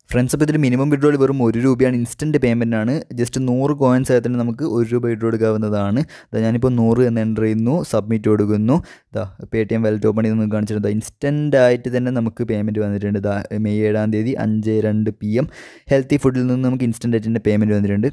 friends അപ്പോൾ ഇതിൽ minimum withdrawal വെറും ഒരു രൂപയാണ് ഇൻസ്റ്റൻറ്റ് പേയ്മെൻ്റ് ആണ് ജസ്റ്റ് നൂറ് കോയിൻസ് ആയതിന് നമുക്ക് ഒരു രൂപ വിഡ്രോ എടുക്കാവുന്നതാണ് ദാ ഞാനിപ്പോൾ നൂറ് എന്ന് എൻ്റർ ചെയ്യുന്നു സബ്മിറ്റ് കൊടുക്കുന്നു ദാ Paytm wallet open ചെയ്ത് നിങ്ങൾക്ക് കാണിച്ചിട്ടുണ്ട് ഇൻസ്റ്റൻ്റ് ആയിട്ട് തന്നെ നമുക്ക് പേയ്മെൻറ്റ് വന്നിട്ടുണ്ട് ദാ മെയ് ഏഴാം തീയതി അഞ്ച് രണ്ട് പി എം ഹെൽത്തി ഫുഡിൽ നിന്ന് നമുക്ക് ഇൻസ്റ്റൻ്റ് ആയിട്ട് തന്നെ പേയ്മെൻറ്റ് വന്നിട്ടുണ്ട്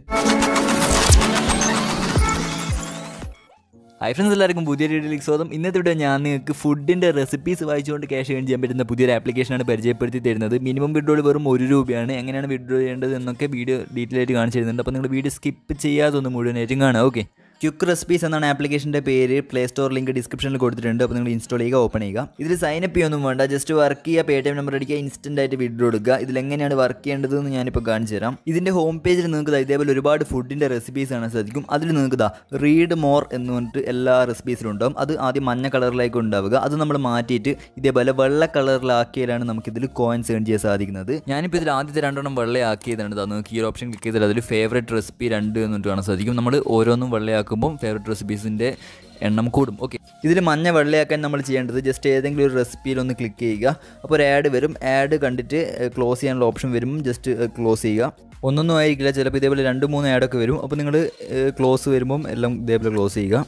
ഹൈ ഫ്രണ്ട്സ് എല്ലാവർക്കും പുതിയ വീഡിയോയിലേക്ക് സ്വാഗതം ഇന്നത്തെ വീഡിയോ ഞാൻ നിങ്ങൾക്ക് ഫുഡിൻ്റെ റെസിപ്പീസ് വായിച്ചുകൊണ്ട് ക്യാഷ് ഏൺ ചെയ്യാൻ പറ്റുന്ന പുതിയൊരു ആപ്ലിക്കേഷനാണ് പരിചയപ്പെടുത്തി തരുന്നത് മിനിമം വിഡ്രോൾ വെറും ഒരു രൂപയാണ് എങ്ങനെയാണ് വിഡ്രോ ചെയ്യേണ്ടത് എന്നൊക്കെ വീഡിയോ ഡീറ്റെയിൽ ആയിട്ട് കാണിച്ചു തരുന്നുണ്ട് അപ്പോൾ നിങ്ങൾ വീഡിയോ സ്കിപ്പ് ചെയ്യാതെ ഒന്ന് മുഴുവനായിട്ടും കാണാം ഓക്കെ ക്യുക്ക് റെസിപ്പീസ് എന്നാണ് ആപ്ലിക്കേഷൻ്റെ പേര് പ്ലേ സ്റ്റോർ ലിങ്ക് ഡിസ്ക്രിപ്ഷനിൽ കൊടുത്തിട്ടുണ്ട് അപ്പോൾ നിങ്ങൾ ഇൻസ്റ്റാൾ ചെയ്യുക ഓപ്പൺ ചെയ്യുക ഇതിൽ സൈൻ അപ്പ് ചെയ്യൊന്നും വേണ്ട ജസ്റ്റ് വർക്ക് ചെയ്യുക പേ ടി എം നമ്പർ അടിക്കുക ഇൻസ്റ്റൻ്റ് ആയിട്ട് വിഡ്രോ എടുക്കുക ഇതിൽ എങ്ങനെയാണ് വർക്ക് ചെയ്യേണ്ടതെന്ന് ഞാനിപ്പോൾ കാണിച്ചു തരാം ഇതിൻ്റെ ഹോം പേജിൽ നിങ്ങൾക്ക് ദാ ഇതേപോലെ ഒരുപാട് ഫുഡിൻ്റെ റെസിപ്പീസ് കാണാൻ സാധിക്കും അതിൽ നിങ്ങൾക്ക് ദാ റീഡ് മോർ എന്ന് പറഞ്ഞിട്ട് എല്ലാ റെസിപ്പീസിലും ഉണ്ടാവും അത് ആദ്യം മഞ്ഞ കളറിലേക്ക് ഉണ്ടാവുക അത് നമ്മൾ മാറ്റിയിട്ട് ഇതേപോലെ വെള്ള കളറിലാക്കിയാലാണ് നമുക്കിതിൽ കോയിൻസ് ഏൺ ചെയ്യാൻ സാധിക്കുന്നത് ഞാനിപ്പോൾ ഇതിൽ ആദ്യത്തെ രണ്ടെണ്ണം വെള്ളയാക്കിയതാണ് ദാ നിങ്ങൾക്ക് ഈ ഒരു ഓപ്ഷൻ ക്ലിക്ക് ചെയ്താൽ അതിൽ ഫേവറേറ്റ് റെസിപ്പി രണ്ട് എന്നിട്ട് കാണാൻ സാധിക്കും നമ്മൾ ഓരോന്നും വെള്ളയാക്കുമ്പോൾ ഫേവറേറ്റ് റെസിപ്പീസിൻ്റെ എണ്ണം കൂടും ഓക്കെ ഇതിൽ മഞ്ഞ വെള്ളയാക്കാൻ നമ്മൾ ചെയ്യേണ്ടത് ജസ്റ്റ് ഏതെങ്കിലും ഒരു റെസിപ്പിയിൽ ഒന്ന് ക്ലിക്ക് ചെയ്യുക അപ്പോൾ ഒരു ആഡ് വരും ആഡ് കണ്ടിട്ട് ക്ലോസ് ചെയ്യാനുള്ള ഓപ്ഷൻ വരും ജസ്റ്റ് ക്ലോസ് ചെയ്യുക ഒന്നൊന്നും ആയിരിക്കില്ല ചിലപ്പോൾ ഇതേപോലെ രണ്ട് മൂന്ന് ആഡൊക്കെ വരും അപ്പോൾ നിങ്ങൾ ക്ലോസ് വരുമ്പം എല്ലാം ഇതേപോലെ ക്ലോസ് ചെയ്യുക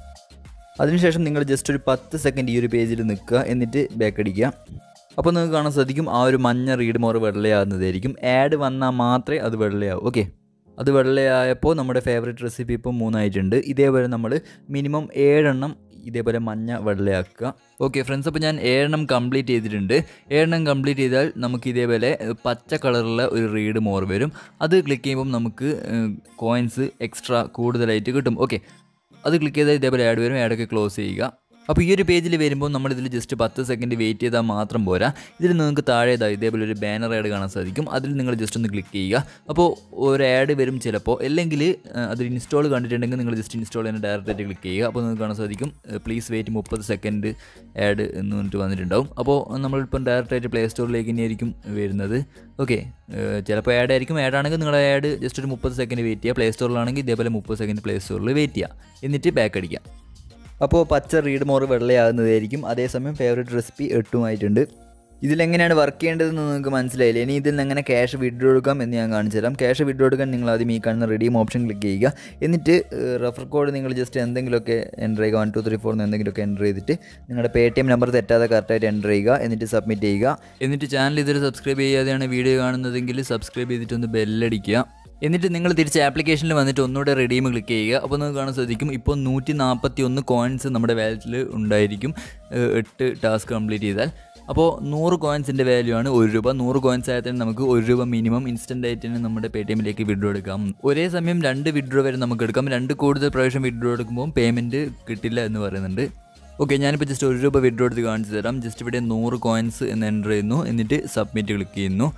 അതിനുശേഷം നിങ്ങൾ ജസ്റ്റ് ഒരു പത്ത് സെക്കൻഡ് ഈ ഒരു പേജിൽ നിൽക്കുക എന്നിട്ട് ബാക്ക് അടിക്കുക അപ്പോൾ നിങ്ങൾക്ക് കാണാൻ സാധിക്കും ആ ഒരു മഞ്ഞ റീഡ് മോർ വെള്ളയാകുന്നതായിരിക്കും ആഡ് വന്നാൽ മാത്രമേ അത് വെള്ളയാവൂ ഓക്കെ അത് വെള്ളയായപ്പോൾ നമ്മുടെ ഫേവറേറ്റ് റെസിപ്പി ഇപ്പോൾ മൂന്നായിട്ടുണ്ട് ഇതേപോലെ നമ്മൾ മിനിമം ഏഴെണ്ണം ഇതേപോലെ മഞ്ഞ വെള്ളയാക്കുക ഓക്കെ ഫ്രണ്ട്സ് അപ്പോൾ ഞാൻ ഏഴെണ്ണം കംപ്ലീറ്റ് ചെയ്തിട്ടുണ്ട് ഏഴെണ്ണം കംപ്ലീറ്റ് ചെയ്താൽ നമുക്ക് ഇതേപോലെ പച്ച കളറുള്ള ഒരു റീഡ് മോർ വരും അത് ക്ലിക്ക് ചെയ്യുമ്പം നമുക്ക് കോയിൻസ് എക്സ്ട്രാ കൂടുതലായിട്ട് കിട്ടും ഓക്കെ അത് ക്ലിക്ക് ചെയ്താൽ ഇതേപോലെ ആഡ് വരും ആഡൊക്കെ ക്ലോസ് ചെയ്യുക അപ്പോൾ ഈ ഒരു പേജിൽ വരുമ്പോൾ നമ്മൾ ഇതിൽ ജസ്റ്റ് പത്ത് സെക്കൻഡ് വെയിറ്റ് ചെയ്താൽ മാത്രം പോരാ ഇതിൽ നിങ്ങൾക്ക് താഴെ ഇതാ ഇതേപോലെ ഒരു ബാനർ ആഡ് കാണാൻ സാധിക്കും അതിൽ നിങ്ങൾ ജസ്റ്റ് ഒന്ന് ക്ലിക്ക് ചെയ്യുക അപ്പോൾ ഒരു ആഡ് വരും ചിലപ്പോൾ അല്ലെങ്കിൽ അത് ഇൻസ്റ്റാൾ കണ്ടിട്ടുണ്ടെങ്കിൽ നിങ്ങൾ ജസ്റ്റ് ഇൻസ്റ്റാൾ ചെയ്യാൻ ഡയറക്റ്റായിട്ട് ക്ലിക്ക് ചെയ്യുക അപ്പോൾ നിങ്ങൾക്ക് കാണാൻ സാധിക്കും പ്ലീസ് വെയിറ്റ് മുപ്പത് സെക്കൻഡ് ആഡ് എന്ന് പറഞ്ഞിട്ട് വന്നിട്ടുണ്ടാവും അപ്പോൾ നമ്മളിപ്പം ഡയറക്റ്റായിട്ട് പ്ലേ സ്റ്റോറിലേക്ക് തന്നെയായിരിക്കും വരുന്നത് ഓക്കെ ചിലപ്പോൾ ആഡ് ആയിരിക്കും ആഡ് ആണെങ്കിൽ നിങ്ങൾ ആഡ് ജസ്റ്റ് ഒരു മുപ്പത് സെക്കൻഡ് വെയിറ്റ് ചെയ്യുക പ്ലേ സ്റ്റോറിലാണെങ്കിൽ ഇതേപോലെ മുപ്പത് സെക്കൻഡ് പ്ലേ സ്റ്റോറിൽ വെയിറ്റ് ചെയ്യുക എന്നിട്ട് ബാക്ക് അടിക്കുക അപ്പോൾ പച്ച റീഡ് മോർ വെള്ളയാകുന്നതായിരിക്കും അതേസമയം ഫേവറേറ്റ് റെസിപ്പി എട്ടുമായിട്ടുണ്ട് ഇതിലെങ്ങനെയാണ് വർക്ക് ചെയ്യേണ്ടതെന്ന് നിങ്ങൾക്ക് മനസ്സിലായില്ല ഇനി ഇതിൽ നിന്ന് എങ്ങനെ ക്യാഷ് വിഡ്രോ എടുക്കാം എന്ന് ഞാൻ കാണിച്ചു തരാം ക്യാഷ് വിഡ്രോ എടുക്കാൻ നിങ്ങൾ ആദ്യം ഈ കാണുന്ന റെഡീം ഓപ്ഷൻ ക്ലിക്ക് ചെയ്യുക എന്നിട്ട് റെഫർ കോഡ് നിങ്ങൾ ജസ്റ്റ് എന്തെങ്കിലുമൊക്കെ എൻ്റർ ചെയ്യുക വൺ ടു ത്രീ ഫോർ എന്ന് എന്തെങ്കിലുമൊക്കെ എൻ്റർ ചെയ്തിട്ട് നിങ്ങളുടെ പേ ടി എം നമ്പർ തെറ്റാതെ കറക്റ്റായിട്ട് എൻ്റർ ചെയ്യുക എന്നിട്ട് സബ്മിറ്റ് ചെയ്യുക എന്നിട്ട് ചാനൽ ഇതുവരെ സബ്സ്ക്രൈബ് ചെയ്യാതെയാണ് വീഡിയോ കാണുന്നതെങ്കിൽ സബ്സ്ക്രൈബ് ചെയ്തിട്ടൊന്ന് ബെല്ലടിക്കുക എന്നിട്ട് നിങ്ങൾ തിരിച്ച് ആപ്ലിക്കേഷനിൽ വന്നിട്ട് ഒന്നുകൂടെ റെഡീം ക്ലിക്ക് ചെയ്യുക അപ്പോൾ നിങ്ങൾക്ക് കാണാൻ സാധിക്കും ഇപ്പോൾ നൂറ്റി നാൽപ്പത്തി ഒന്ന് കോയിൻസ് നമ്മുടെ വാലറ്റിൽ ഉണ്ടായിരിക്കും എട്ട് ടാസ്ക് കംപ്ലീറ്റ് ചെയ്താൽ അപ്പോൾ നൂറ് കോയിൻസിൻ്റെ വാല്യൂ ആണ് ഒരു രൂപ നൂറ് കോയിൻസ് ആയാൽ തന്നെ നമുക്ക് ഒരു രൂപ മിനിമം ഇൻസ്റ്റൻ്റ് ആയിട്ട് തന്നെ നമ്മുടെ പേ ടി എമ്മിലേക്ക് വിഡ്രോ എടുക്കാം ഒരേ സമയം രണ്ട് വിഡ്രോ വരെ നമുക്ക് എടുക്കാം രണ്ട് കൂടുതൽ പ്രാവശ്യം വിഡ്രോ എടുക്കുമ്പോൾ പേയ്മെൻറ്റ് കിട്ടില്ല എന്ന് പറയുന്നുണ്ട് ഓക്കെ ഞാനിപ്പോൾ ജസ്റ്റ് ഒരു രൂപ വിഡ്രോ എടുത്ത് കാണിച്ചു തരാം ജസ്റ്റ് ഇവിടെ നൂറ് കോയിൻസ് എന്ന് എൻ്റർ ചെയ്യുന്നു എന്നിട്ട് സബ്മിറ്റ് ക്ലിക്ക് ചെയ്യുന്നു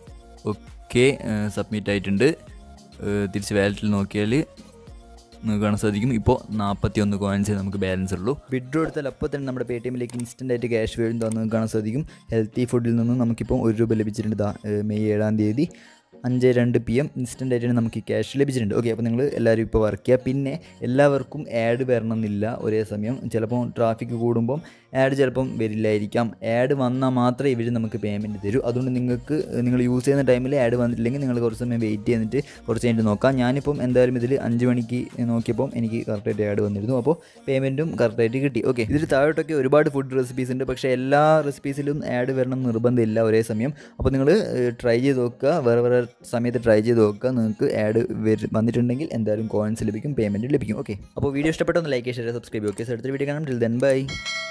ഓക്കെ സബ്മിറ്റ് ആയിട്ടുണ്ട് തിരിച്ച് വാലറ്റിൽ നോക്കിയാൽ നിങ്ങൾക്ക് കാണാൻ സാധിക്കും ഇപ്പോൾ നാൽപ്പത്തി ഒന്ന് കോയിൻസേ നമുക്ക് ബാലൻസ് ഉള്ളൂ വിഡ്രോ എടുത്താൽ അപ്പോൾ തന്നെ നമ്മുടെ പേ ടി എമ്മിലേക്ക് ഇൻസ്റ്റൻ്റ് ആയിട്ട് ക്യാഷ് വരും നിങ്ങൾക്ക് കാണാൻ സാധിക്കും ഹെൽത്തി ഫുഡിൽ നിന്നും നമുക്കിപ്പോൾ ഒരു രൂപ ലഭിച്ചിട്ടുണ്ട് ദാ മെയ് ഏഴാം തീയതി അഞ്ച് രണ്ട് പി എം ഇൻസ്റ്റൻ്റ് ആയിട്ടാണ് നമുക്ക് ഈ ക്യാഷ് ലഭിച്ചിട്ടുണ്ട് ഓക്കെ അപ്പോൾ നിങ്ങൾ എല്ലാവരും ഇപ്പോൾ വർക്ക് ചെയ്യുക പിന്നെ എല്ലാവർക്കും ആഡ് വരണമെന്നില്ല ഒരേ സമയം ചിലപ്പോൾ ട്രാഫിക് കൂടുമ്പം ആഡ് ചിലപ്പം വരില്ലായിരിക്കാം ആഡ് വന്നാൽ മാത്രമേ ഇവർ നമുക്ക് പേയ്മെൻറ്റ് തരൂ അതുകൊണ്ട് നിങ്ങൾക്ക് നിങ്ങൾ യൂസ് ചെയ്യുന്ന ടൈമിൽ ആഡ് വന്നിട്ടില്ലെങ്കിൽ നിങ്ങൾ കുറച്ച് സമയം വെയിറ്റ് ചെയ്തിട്ട് കുറച്ച് കഴിഞ്ഞിട്ട് നോക്കാം ഞാനിപ്പം എന്തായാലും ഇതിൽ അഞ്ച് മണിക്ക് നോക്കിയപ്പം എനിക്ക് കറക്റ്റായിട്ട് ആഡ് വന്നിരുന്നു അപ്പോൾ പേയ്മെൻറ്റും കറക്റ്റായിട്ട് കിട്ടി ഓക്കെ ഇതിൽ താഴോട്ടൊക്കെ ഒരുപാട് ഫുഡ് റെസിപ്പീസ് ഉണ്ട് പക്ഷേ എല്ലാ റെസിപ്പീസിലും ആഡ് വരണം എന്ന് നിർബന്ധമില്ല ഒരേ സമയം അപ്പോൾ നിങ്ങൾ ട്രൈ ചെയ്ത് നോക്കുക വേറെ വേറെ സമയത്ത് ട്രൈ ചെയ്ത് നോക്കുക നിങ്ങൾക്ക് ആഡ് വന്നിട്ടുണ്ടെങ്കിൽ എന്തായാലും കോയിൻസ് ലഭിക്കും പേയ്മെൻറ്റ് ലഭിക്കും ഓക്കെ അപ്പോൾ വീഡിയോ ഇഷ്ടപ്പെട്ടൊന്ന് ലൈക്ക് ഷെയർ സബ്സ്ക്രൈബ് ഓക്കെ അടുത്തൊരു വീഡിയോ കാണാം ടിൽ ദെൻ ബൈ